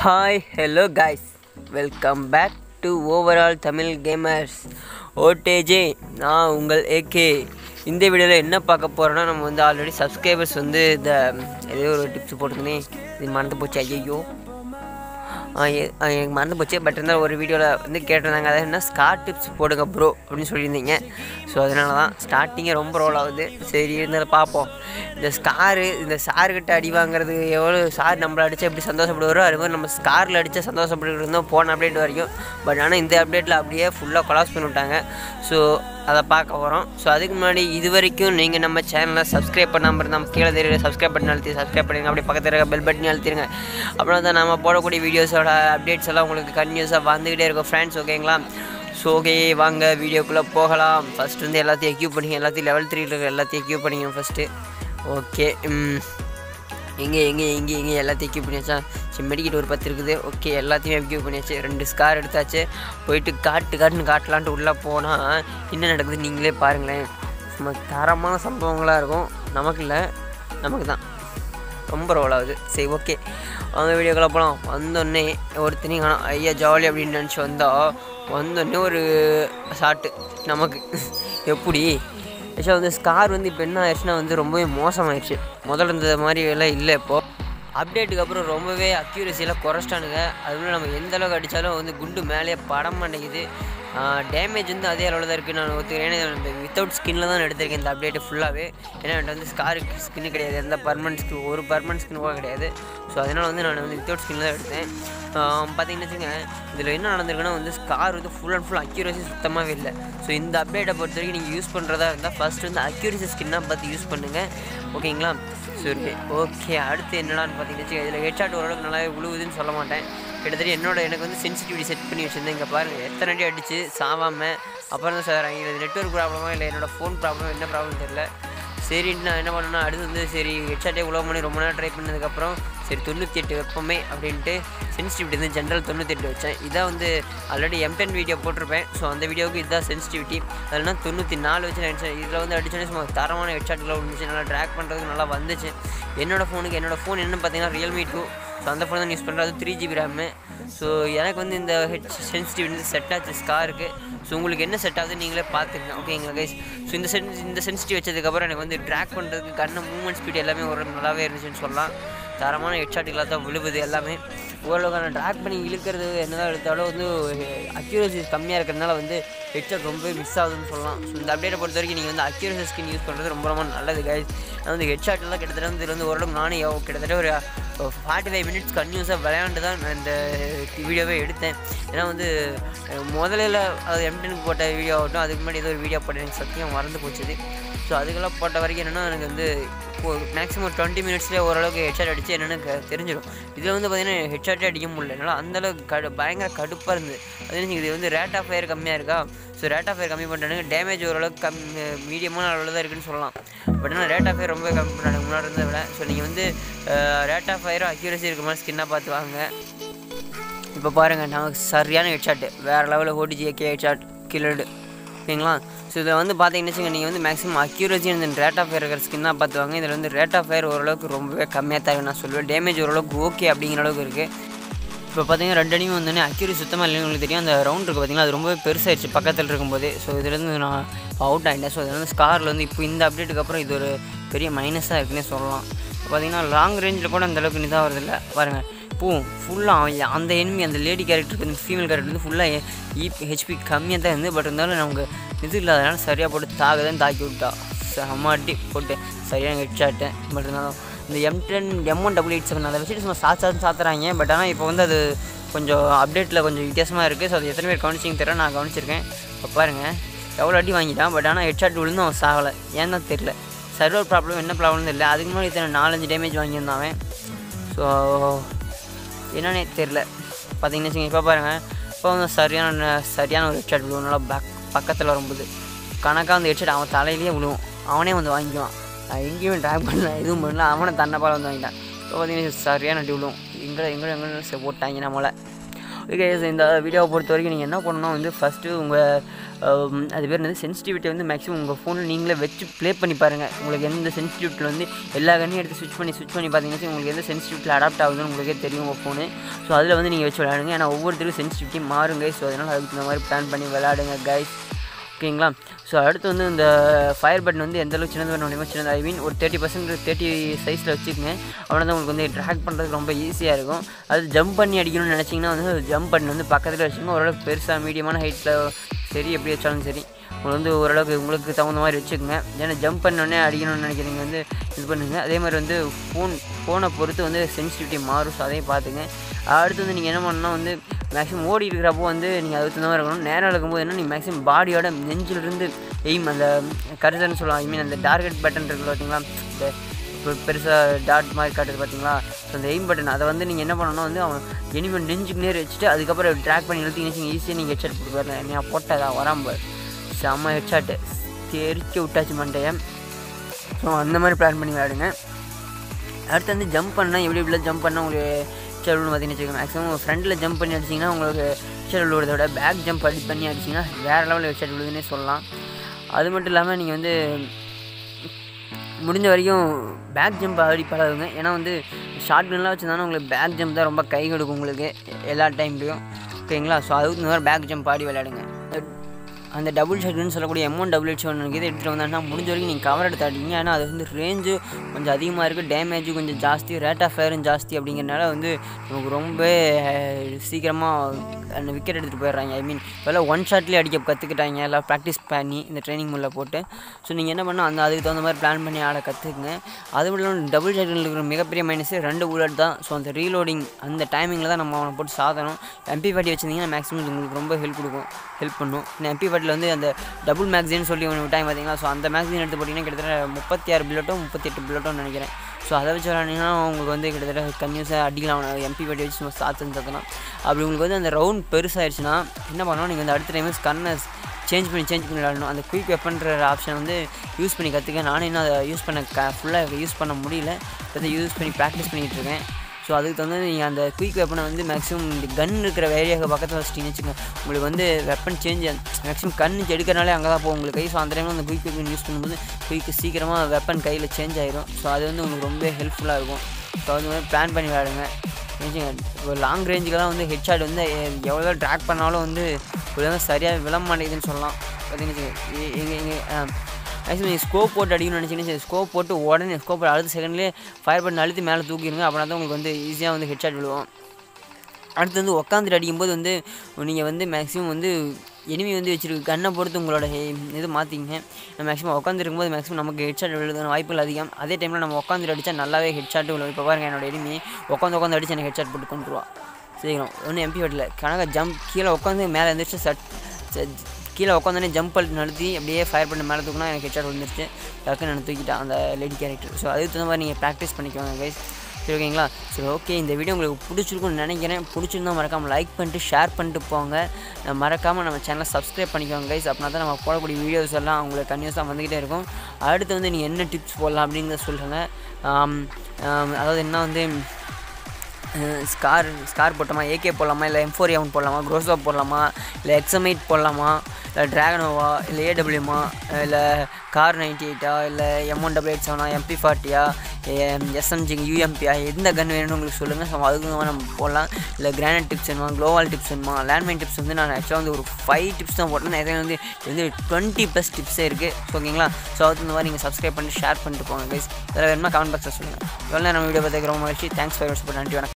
hi hello guys welcome back to overall Tamil gamers ஓட்டேஜே நான் உங்கள் ஏகே இந்த வீடியோவில் என்ன பார்க்க போகிறோன்னா நம்ம வந்து ஆல்ரெடி சப்ஸ்கிரைபர்ஸ் வந்து இந்த ஏதோ ஒரு டிப்ஸ் போட்டுருந்தேனே இது மறந்து போச்சு ஐயோ ஆ, எ- ஆ, எனக்கு மறந்து போச்சு பட் இருந்தாலும் ஒரு வீடியோவில் வந்து கேட்டிருந்தாங்க அதாவது என்ன ஸ்கார் டிப்ஸ் போடுங்க ப்ரோ அப்படின்னு சொல்லியிருந்தீங்க ஸோ அதனால தான் ஸ்டார்டிங்கே ரொம்ப ரோல் ஆகுது சரி இருந்தாலும் பார்ப்போம் இந்த ஸ்காரு இந்த சார்கிட்ட அடி வாங்குறது எவ்வளோ சார் நம்மளை அடித்தா எப்படி சந்தோஷப்படுவாரோ அது மாதிரி நம்ம ஸ்காரில் அடித்தா சந்தோஷப்பட்டு இருந்தோம் போன அப்டேட் வரைக்கும் பட் ஆனால் இந்த அப்டேட்டில் அப்படியே ஃபுல்லாக கொலாஸ் பண்ணி விட்டாங்க ஸோ அதை பார்க்க வரோம் ஸோ அதுக்கு முன்னாடி இது வரைக்கும் நீங்கள் நம்ம சேனலை சப்ஸ்கிரைப் பண்ணாமல் இருந்தால் கீழே தெரியல சப்ஸ்கிரைப் பண்ணி அழுத்தி சப்ஸ்கிரைப் பண்ணுங்க அப்படியே பக்கத்தில் இருக்க பெல் பட்டன் அழுத்திடுங்க அப்புறம் தான் நம்ம போடக்கூடிய வீடியோஸோட அப்டேட்ஸ் எல்லாம் உங்களுக்கு கன்யூஸாக வந்துக்கிட்டே இருக்கும் ஃப்ரெண்ட்ஸ் ஓகேங்களா ஸோ ஓகே வாங்க வீடியோக்குள்ளே போகலாம் ஃபஸ்ட் வந்து எல்லாத்தையும் எக்யூப் பண்ணிங்க எல்லாத்தையும் லெவல் த்ரீல இருக்க எல்லாத்தையும் எக்யூப் பண்ணிங்க ஃபஸ்ட்டு ஓகே எங்கே எங்கே எங்கே எங்கே எல்லாத்தையும் எக்யூப் பண்ணியாச்சா சரி மெடிக்கிட் ஒரு பத்து இருக்குது ஓகே எல்லாத்தையும் எக்யூப் பண்ணியாச்சு ரெண்டு ஸ்கார் எடுத்தாச்சு போயிட்டு காட்டு காட்டுன்னு காட்டலான்ட்டு உள்ளே போனால் என்ன நடக்குது நீங்களே பாருங்களேன் சும்மா தரமான சம்பவங்களாக இருக்கும் நமக்கு இல்லை நமக்கு தான் ரொம்ப ரோல் ஆகுது சரி ஓகே அவங்க வீடியோக்குள்ள போகலாம் வந்தோடனே ஒருத்தனையும் காணோம் ஐயா ஜாலி அப்படின்னு நினச்சி வந்தால் வந்தோடனே ஒரு ஷாட்டு நமக்கு எப்படி ஆக்சுவலாக வந்து ஸ்கார் வந்து இப்போ என்ன ஆயிடுச்சுன்னா வந்து ரொம்பவே மோசமாயிடுச்சு முதல்ல இருந்த மாதிரி எல்லாம் இல்லை இப்போது அப்டேட்டுக்கு அப்புறம் ரொம்பவே அக்யூரஸியெல்லாம் குறைச்சிட்டானுங்க அதுவும் நம்ம எந்த அளவுக்கு அடித்தாலும் வந்து குண்டு மேலேயே படம் மாட்டேங்குது டேமேஜ் வந்து அதே அளவில் தான் இருக்குது நான் ஒத்துக்கிறேன் ஏன்னா இது இந்த வித்தவுட் ஸ்கின்னில் தான் நான் எடுத்திருக்கேன் இந்த அப்டேட்டு ஃபுல்லாகவே ஏன்னா என்கிட்ட வந்து ஸ்காருக்கு ஸ்கின்னு கிடையாது எந்த பர்மனன்ட் ஸ்கின் ஒரு பர்மனன்ட் ஸ்கின் கூட கிடையாது ஸோ அதனால் வந்து நான் வந்து வித்தவுட் ஸ்கின்னில் தான் எடுத்தேன் பார்த்தீங்கன்னு வச்சுங்க இதில் என்ன நடந்திருக்குன்னா வந்து ஸ்கார் வந்து ஃபுல் அண்ட் ஃபுல் அக்யூரஸி சுத்தமாகவே இல்லை ஸோ இந்த அப்டேட்டை பொறுத்த வரைக்கும் நீங்கள் யூஸ் பண்ணுறதா இருந்தால் ஃபஸ்ட் வந்து அக்யூரஸி ஸ்கின்னாக பார்த்து யூஸ் பண்ணுங்கள் ஓகேங்களா சரி ஓகே அடுத்து என்னடான்னு பார்த்தீங்கன்னா இதில் ஹெட்ஷாட் ஓரளவுக்கு நல்லாவே விழுவுதுன்னு சொல்ல மாட்டேன் கிட்டத்தட்ட என்னோட எனக்கு வந்து சென்சிட்டிவிட்டி செட் பண்ணி வச்சுருந்தேன் இங்கே பாருங்கள் எத்தனை அடி அடிச்சு சாவாமல் அப்புறம் தான் சார் இது நெட்ஒர்க் ப்ராப்ளமா இல்லை என்னோட ஃபோன் ப்ராப்ளம் என்ன ப்ராப்ளம் தெரில சரின்னு நான் என்ன பண்ணேன்னா அடுத்து வந்து சரி ஹெட்ஷாட்டே உழவு பண்ணி ரொம்ப நேரம் ட்ரை பண்ணதுக்கப்புறம் சரி தொண்ணூற்றி எட்டு வைப்போமே அப்படின்ட்டு சென்சிட்டிவிட்டி வந்து ஜென்ரல் தொண்ணூற்றி எட்டு வச்சேன் இதான் வந்து ஆல்ரெடி எம்டென் வீடியோ போட்டிருப்பேன் ஸோ அந்த வீடியோவுக்கு இதுதான் சென்சிட்டிவிட்டி அதெல்லாம் தொண்ணூற்றி நாலு வச்சு நான் அடிச்சேன் இதில் வந்து அடிச்சோன்னே சும்மா தரமான ஹெட்ஷாட்டுக்குள்ள இருந்துச்சு நல்லா ட்ராக் பண்ணுறதுக்கு நல்லா வந்துச்சு என்னோட ஃபோனுக்கு என்னோட ஃபோன் என்னன்னு பார்த்தீங்கன்னா ரியல்மி டூ ஸோ அந்த ஃபோன் தான் யூஸ் பண்ணுறது அது த்ரீ ஜிபி ரேமு ஸோ எனக்கு வந்து இந்த ஹெட் சென்சிட்டிவிட்டி வந்து செட் ஆச்சு ஸ்காருக்கு ஸோ உங்களுக்கு என்ன செட் ஆகுது நீங்களே பார்த்துக்கங்க ஓகேங்களா கைஸ் ஸோ இந்த சென் இந்த சென்சிட்டிவ் வச்சதுக்கப்புறம் எனக்கு வந்து ட்ராக் பண்ணுறதுக்கு கண்ணு மூவ்மெண்ட் ஸ்பீட் எல்லாமே ஒரு நல்லாவே இருந்துச்சுன்னு சொல்லலாம் தரமான ஹெட்ஷாட்டுகளாக தான் விழுவுது எல்லாமே ஓரளவுக்கு நான் ட்ராக் பண்ணி இழுக்கிறது என்னதான் எடுத்தாலும் வந்து அக்யூரசி கம்மியாக இருக்கிறதுனால வந்து ஹெட்ஷாட் ரொம்பவே மிஸ் ஆகுதுன்னு சொல்லலாம் ஸோ இந்த அப்டேட்டை பொறுத்த வரைக்கும் நீங்கள் வந்து அக்யூரசி ஸ்கின் யூஸ் பண்ணுறது ரொம்ப ரொம்ப நல்லது கைஸ் நான் வந்து ஹெட்ஷாட்லாம் கிட்டத்தட்ட வந்து இதில் வந்து ஓரளவுக்கு நானே எவ்வளோ- கிட்டத்தட்ட ஒரு ஃபார்ட்டி ஃபைவ் மினிட்ஸ் கன்யூஸாக விளையாண்டு தான் நான் இந்த வீடியோவே எடுத்தேன் ஏன்னா வந்து அஹ், முதல்ல அது எம்டனுக்கு போட்ட வீடியோ ஆகட்டும் அதுக்கு முன்னாடி ஏதோ ஒரு வீடியோ போட்டேன் எனக்கு சத்தியம் மறந்து போச்சுது ஸோ அதுக்கெல்லாம் போட்ட வரைக்கும் என்னென்னா எனக்கு வந்து மேக்ஸிமம் டுவெண்ட்டி மினிட்ஸ்லேயே ஓரளவுக்கு ஹெட்ஷாட் அடித்து என்னென்னு க- தெரிஞ்சிடும் இதில் வந்து பார்த்தீங்கன்னா ஹெட்ஷாட்டே அடிக்க முடியல என்னால் அந்தளவுக்கு கடு பயங்கர கடுப்பாக இருந்தது அது இது வந்து ரேட் ஆஃப் ஃபயர் கம்மியாக இருக்கா ஸோ ரேட் ஆஃப் ஃபயர் கம்மி பண்ணுறாங்க டேமேஜ் ஓரளவுக்கு கம் மீடியமான அளவில் தான் இருக்குன்னு சொல்லலாம் பட் ஆனால் ரேட் ஆஃப் ஃபயர் ரொம்ப கம்மி பண்ணுறாங்க முன்னாடி இருந்ததை விட ஸோ நீங்கள் வந்து ரேட் ஆஃப் ஃபயரும் அக்யூரசி இருக்க மாதிரி ஸ்கின்னாக பார்த்து வாங்க இப்போ பாருங்கள் நமக்கு சரியான ஹெட்ஷாட்டு வேறு லெவலில் ஓடிஜி ஏகே ஹெட்ஷாட் கில்லடு ஓகேங்களா ஸோ இதில் வந்து பார்த்தீங்கன்னு வச்சுங்க நீங்கள் வந்து மேக்ஸிமம் அக்யூரசி இந்த ரேட் ஆஃப் ஃபயர் இருக்கிற ஸ்கின்னாக பார்த்துவாங்க இதில் வந்து ரேட் ஆஃப் ஃபயர் ஓரளவுக்கு ரொம்பவே கம்மியாக தான் இருக்கு நான் சொல்லுவேன் டேமேஜ் ஓரளவுக்கு ஓகே அப்படிங்கிற அளவுக்கு இருக்குது இப்போ பார்த்தீங்கன்னா ரெண்டு அடியும் வந்தோடனே அக்யூரி சுத்தமாக இல்லைன்னு உங்களுக்கு தெரியும் அந்த ரவுண்ட் இருக்குது பார்த்தீங்கன்னா அது ரொம்பவே பெருசாகிடுச்சு பக்கத்தில் இருக்கும்போது ஸோ இதுலேருந்து நான் அவுட் ஆகிட்டேன் ஸோ இது வந்து ஸ்காரில் வந்து இப்போ இந்த அப்டேட்டுக்கு அப்புறம் இது ஒரு பெரிய மைனஸாக இருக்குன்னே சொல்லலாம் இப்போ பார்த்தீங்கன்னா லாங் ரேஞ்சில் கூட அந்த அளவுக்கு இதாக வரதில்லை பாருங்கள் இப்போவும் ஃபுல்லாக அந்த எனிமி அந்த லேடி கேரக்டருக்கு வந்து ஃபீமேல் கேரக்டர் வந்து ஃபுல்லாக இபி ஹெச்பி கம்மியாக தான் இருந்து பட் இருந்தாலும் நமக்கு இது இல்லாதனால சரியாக போட்டு தாக்குதான் தாக்கி விட்டா செம்மாட்டி போட்டு சரியான ஹெட் ஷாட்டு பட் இருந்தாலும் இந்த M ten M one double eight seven அதை வச்சுட்டு சும்மா சாத்து சாத்துறாங்க பட் ஆனால் இப்போ வந்து அது கொஞ்சம் அப்டேட்டில் கொஞ்சம் வித்தியாசமாக இருக்குது ஸோ அது எத்தனை பேர் கவனிச்சிங்க தெரியல நான் கவனிச்சிருக்கேன் இப்போ பாருங்கள் எவ்வளோ அடி வாங்கிட்டான் பட் ஆனால் ஹெட் ஷாட் விழுந்து அவன் சாகலை ஏன் தான் தெரில சர்வர் ப்ராப்ளம் என்ன ப்ராப்ளம் தெரியல அதுக்கு முன்னாடி இத்தனை நாலஞ்சு டேமேஜ் வாங்கியிருந்தான் அவன் ஸோ என்னன்னே தெரில பார்த்தீங்கன்னு வச்சுங்க இப்போ பாருங்கள் இப்போ வந்து சரியான சரியான ஒரு ஹெட்ஷாட் விழுவும் நல்லா பேக் பக்கத்தில் வரும்போது கணக்காக அந்த ஹெட்ஷாட் அவன் தலையிலேயே விழுவும் அவனே வந்து வாங்கிக்குவான் நான் எங்கேயுமே ட்ராக் பண்ணல எதுவும் பண்ணல அவனை தன்னை பால் வந்து வாங்கிட்டான் இப்போ பார்த்தீங்கன்னா சரியான அடி விழுவும் எங்கே எங்கே எங்கே போட்டாங்க நம்மளை ஓகே இந்த வீடியோவை பொறுத்த வரைக்கும் நீங்கள் என்ன பண்ணணும் வந்து ஃபஸ்ட்டு உங்கள் அது பேர் வந்து சென்சிட்டிவிட்டி வந்து மேக்ஸிமம் உங்கள் ஃபோனில் நீங்களே வச்சு ப்ளே பண்ணி பாருங்கள் உங்களுக்கு எந்த சென்சிட்டிவிட்டியில் வந்து எல்லா கண்ணையும் எடுத்து ஸ்விட்ச் பண்ணி ஸ்விட்ச் பண்ணி பார்த்தீங்கன்னா உங்களுக்கு எந்த சென்சிட்டிவிட்டியில் அடாப்ட் ஆகுதுன்னு உங்களுக்கே தெரியும் உங்கள் ஃபோனு ஸோ அதில் வந்து நீங்கள் வச்சு விளையாடுங்க ஏன்னா ஒவ்வொருத்தருக்கும் சென்சிட்டிவிட்டி மாறுங்க ஸோ அதனால் அதுக்கு இந்த மாதிரி பிளான் பண்ணி விளையாடுங்க கைஸ் ஓகேங்களா ஸோ அடுத்து வந்து இந்த ஃபயர் பட்டன் வந்து எந்த அளவுக்கு சின்னது வேணும் சின்னது ஐ மீன் ஒரு தேர்ட்டி பர்சன்ட் தேர்ட்டி சைஸில் வச்சுக்கோங்க அவ்வளோ தான் உங்களுக்கு வந்து ட்ராக் பண்ணுறதுக்கு ரொம்ப ஈஸியாக இருக்கும் அது ஜம்ப் பண்ணி அடிக்கணும்னு நினச்சிங்கன்னா வந்து ஜம்ப் பண்ணி வந்து பக்கத்தில் வச்சுக்கோங்க ஓரளவுக்கு பெருசாக மீடியமான ஹைட்டில் சரி எப்படி வச்சாலும் சரி உங்களுக்கு வந்து ஓரளவுக்கு உங்களுக்கு தகுந்த மாதிரி வச்சுக்கோங்க ஏன்னா ஜம்ப் பண்ணோடனே அடிக்கணும்னு நினைக்கிறீங்க வந்து இது பண்ணுங்க அதே மாதிரி வந்து ஃபோன் ஃபோனை பொறுத்து வந்து சென்சிட்டிவிட்டி மாறும் ஸோ அதையும் பார்த்துங்க அடுத்து வந்து நீங்கள் என்ன பண்ணால் வந்து மேக்ஸிமம் ஓடி இருக்கிறப்போ வந்து நீங்கள் அதுக்கு தகுந்த மாதிரி இருக்கணும் நேரம் இருக்கும்போது என்ன நீங்கள் மேக்ஸிமம் பாடியோட நெஞ்சிலிருந்து எய்ம் அந்த கருதன்னு சொல்லலாம் ஐ மீன் அந்த டார்கெட் பட்டன் இருக்குல்ல பார்த்தீங்களா இந்த இப்போ பெருசாக டாட் மாதிரி காட்டுது பார்த்தீங்களா ஸோ அந்த எய்ம் பட்டன் அதை வந்து நீங்கள் என்ன பண்ணணும்னா வந்து அவன் எனிமன் நெஞ்சுக்கு நேர் வச்சுட்டு அதுக்கப்புறம் ட்ராக் பண்ணி இழுத்தீங்கன்னு ஈஸியாக நீங்கள் ஹெட்ஷாட் போட்டு நான் போட்டதா வராமல் செம்ம ஹெட்ஷாட்டு தெரிக்க விட்டாச்சு மண்டையை ஸோ அந்த மாதிரி பிளான் பண்ணி விளையாடுங்க அடுத்து வந்து ஜம்ப் பண்ணால் எப்படி எப்படிலாம் ஜம்ப் பண்ணால் உங்களுக்கு ஹெட்ஷாட் விழுந்து பார்த்தீங்கன்னு வச்சுக்கோங்க மேக்ஸிமம் ஃப்ரண்டில் ஜம்ப் பண்ணி அடிச்சிங்கன்னா உங்களுக்கு ஹெட்ஷாட் விழுவதை விட பேக் ஜம்ப் அடி பண்ணி அடிச்சிங்கன்னா வேறு லெவலில் ஹெட்ஷாட் விழுதுன்னே சொல்லலாம் அது மட்டும் இல்லாமல் நீங்கள் வந்து முடிஞ்ச வரைக்கும் பேக் ஜம்ப் ஆடி பழகுங்க ஏன்னா வந்து ஷார்ட் கன்லாம் வச்சுருந்தாலும் உங்களுக்கு பேக் ஜம்ப் தான் ரொம்ப கை கொடுக்கும் உங்களுக்கு எல்லா டைம்லேயும் ஓகேங்களா ஸோ அதுக்கு இந்த மாதிரி பேக் ஜம்ப் ஆடி விளையாடுங்க அந்த டபுள் ஷாட்னு சொல்லக்கூடிய எம்ஒன் டபுள் எயிட் ஒன்று இது எடுத்துகிட்டு வந்தாங்கன்னா முடிஞ்ச வரைக்கும் நீங்கள் கவர் எடுத்து அடிங்க ஏன்னா அது வந்து ரேஞ்சு கொஞ்சம் அதிகமாக இருக்குது டேமேஜும் கொஞ்சம் ஜாஸ்தி ரேட் ஆஃப் ஃபயரும் ஜாஸ்தி அப்படிங்கிறனால வந்து நமக்கு ரொம்ப சீக்கிரமாக அந்த விக்கெட் எடுத்துகிட்டு போயிடுறாங்க ஐ மீன் இப்போல்லாம் ஒன் ஷாட்லேயே அடிக்க கற்றுக்கிட்டாங்க எல்லாம் ப்ராக்டிஸ் பண்ணி இந்த ட்ரைனிங் முல்ல போட்டு ஸோ நீங்கள் என்ன பண்ணால் அந்த அதுக்கு தகுந்த மாதிரி பிளான் பண்ணி ஆட கற்றுக்குங்க அது மட்டும் இல்லாமல் டபுள் ஷாட்டில் இருக்கிற மிகப்பெரிய மைனஸ் ரெண்டு புல்லட் தான் ஸோ அந்த ரீலோடிங் அந்த டைமிங்கில் தான் நம்ம அவனை போட்டு சாதணும் எம்பி பாட்டி வச்சுருந்தீங்கன்னா மேக்ஸிமம் உங்களுக்கு ரொம்ப ஹெல்ப் கொடுக்கும் ஹெல்ப் பண்ணும் இந்த எம்பி பாட்டில் வந்து அந்த டபுள் மேக்சின் சொல்லி ஒன்று விட்டாங்க பார்த்தீங்களா ஸோ அந்த மேக்சின் எடுத்து போட்டிங்கன்னா கிட்டத்தட்ட முப்பத்தி ஆறு பில்லட்டோ முப்பத்தி எட்டு பில்லட்டோ நினைக்கிறேன் ஸோ அதை வச்சு விளாண்டிங்கன்னா உங்களுக்கு வந்து கிட்டத்தட்ட கன்யூஸாக அடிக்கலாம் எம்பி பாட்டி வச்சு சும்மா சாத்து தக்கலாம் அப்படி உங்களுக்கு வந்து அந்த ரவுண்ட் பெருசாகிடுச்சுன்னா என்ன பண்ணணும் நீங்கள் வந்து அடுத்த டைம் கண்ணை சேஞ்ச் பண்ணி சேஞ்ச் பண்ணி விளாடணும் அந்த குயிக் வெப்பன்ற ஆப்ஷன் வந்து யூஸ் பண்ணி கற்றுக்க நானும் இன்னும் அதை யூஸ் பண்ண க ஃபுல்லாக யூஸ் பண்ண முடியல இப்போ யூஸ் பண்ணி ப்ராக்டிஸ் பண்ணிகிட்டு இருக்கேன் ஸோ அதுக்கு தகுந்த நீங்கள் அந்த குயிக் வெப்பனை வந்து மேக்ஸிமம் இந்த கன் இருக்கிற ஏரியாவுக்கு பக்கத்தில் வச்சிட்டிங்கன்னு வச்சுக்கோங்க உங்களுக்கு வந்து வெப்பன் சேஞ்ச் மேக்ஸிமம் கண் எடுக்கிறனாலே அங்கே தான் போகும் உங்களுக்கு கை ஸோ அந்த டைமில் அந்த குயிக் வெப்பன் யூஸ் பண்ணும்போது குயிக் சீக்கிரமாக வெப்பன் கையில் சேஞ்ச் ஆயிரும் ஸோ அது வந்து உங்களுக்கு ரொம்ப ஹெல்ப்ஃபுல்லாக இருக்கும் ஸோ அது மாதிரி பிளான் பண்ணி விளாடுங்க இப்போ லாங் ரேஞ்சுக்கெல்லாம் வந்து ஹெட்ஷாட் வந்து எவ்வளோ ட்ராக் பண்ணாலும் வந்து ஒழுங்காக சரியாக விளம்ப மாட்டேங்குதுன்னு சொல்லலாம் பார்த்தீங்கன்னு எங்கள் எங்கள் மேக்ஸிமம் நீங்கள் ஸ்கோப் போட்டு அடிக்கணும்னு நினச்சிங்கன்னா ஸ்கோப் போட்டு உடனே ஸ்கோப் அடுத்த செகண்ட்லேயே ஃபயர் பண்ணி அழுத்தி மேலே தூக்கிடுங்க அப்படின்னா தான் உங்களுக்கு வந்து ஈஸியாக வந்து ஹெட்ஷாட் விழுவோம் அடுத்து வந்து உட்காந்துட்டு அடிக்கும்போது வந்து நீங்கள் வந்து மேக்ஸிமம் வந்து எனிமி வந்து வச்சுருக்கு கண்ணை பொறுத்து உங்களோட இது மாற்றிங்க மேக்ஸிமம் உட்காந்துருக்கும்போது மேக்ஸிமம் நமக்கு ஹெட்ஷாட் விழுதுன வாய்ப்புகள் அதிகம் அதே டைமில் நம்ம உட்காந்துட்டு அடித்தா நல்லாவே ஹெட்ஷாட் விழுவும் இப்போ பாருங்கள் என்னோட எனிமி உட்காந்து உட்காந்து அடிச்சு எனக்கு ஹெட்ஷாட் போட்டு கொண்டுருவா சீக்கிரம் ஒன்றும் எம்பி வரல கணக்க ஜம்ப் கீழே உட்காந்து மேலே எழுந்திரிச்சு சட் கீழே உட்காந்தோடனே ஜம்ப் பண்ணி நடத்தி அப்படியே ஃபயர் பண்ணி மேலே தூக்கினா எனக்கு ஹெட்ஷாட் விழுந்துருச்சு டக்குன்னு நான் தூக்கிட்டான் அந்த லேடி கேரக்டர் ஸோ அதுக்கு தகுந்த மாதிரி நீங்கள் ப்ராக்டிஸ் பண்ணிக்கோங்க கைஸ் சரி ஓகேங்களா சரி ஓகே இந்த வீடியோ உங்களுக்கு பிடிச்சிருக்குன்னு நினைக்கிறேன் பிடிச்சிருந்தா மறக்காமல் லைக் பண்ணிட்டு ஷேர் பண்ணிட்டு போங்க மறக்காமல் நம்ம சேனலை சப்ஸ்கிரைப் பண்ணிக்கோங்க கைஸ் அப்படின்னா தான் நம்ம போடக்கூடிய வீடியோஸ் எல்லாம் உங்களுக்கு கன்யூஸாக வந்துக்கிட்டே இருக்கும் அடுத்து வந்து நீங்கள் என்ன டிப்ஸ் போடலாம் அப்படிங்கிறத சொல்லுங்கள் அதாவது என்ன வந்து ஸ்கார் ஸ்கார் போட்டோமா ஏகே போடலாமா இல்லை எம் ஃபோர் எவன் போடலாமா க்ரோஸோ போடலாமா இல்லை எக்ஸமைட் போடலாமா இல்லை ட்ராகனோவா இல்லை ஏடபிள்யூமா இல்லை கார் நைன்டி எயிட்டா இல்லை எம் ஒன் டபுள் எயிட் செவனா எம்பி ஃபார்ட்டியா எஸ்எம்ஜி யூஎம்பியா எந்த கன் வேணும்னு உங்களுக்கு சொல்லுங்கள் ஸோ அதுக்கு நம்ம போடலாம் இல்லை கிரானைட் டிப்ஸ் வேணுமா க்ளோவால் டிப்ஸ் வேணுமா லேண்ட்மைன் டிப்ஸ் வந்து நான் ஆக்சுவலாக வந்து ஒரு ஃபைவ் டிப்ஸ் தான் போட்டேன் நிறைய வந்து வந்து டுவெண்ட்டி ப்ளஸ் டிப்ஸே இருக்குது ஸோ ஓகேங்களா ஸோ அதுக்கு இந்த மாதிரி நீங்கள் சப்ஸ்கிரைப் பண்ணி ஷேர் பண்ணிட்டு போங்க கைஸ் இதில் வேணுமா கமெண்ட் பாக்ஸில் சொல்லுங்கள் எவ்வளோ நேரம் வீடியோ பார்த்துக்கிறோம் மகிழ்ச்சி தேங்க்ஸ் ஃபார் சப்போர்ட் நன்றி வணக்கம்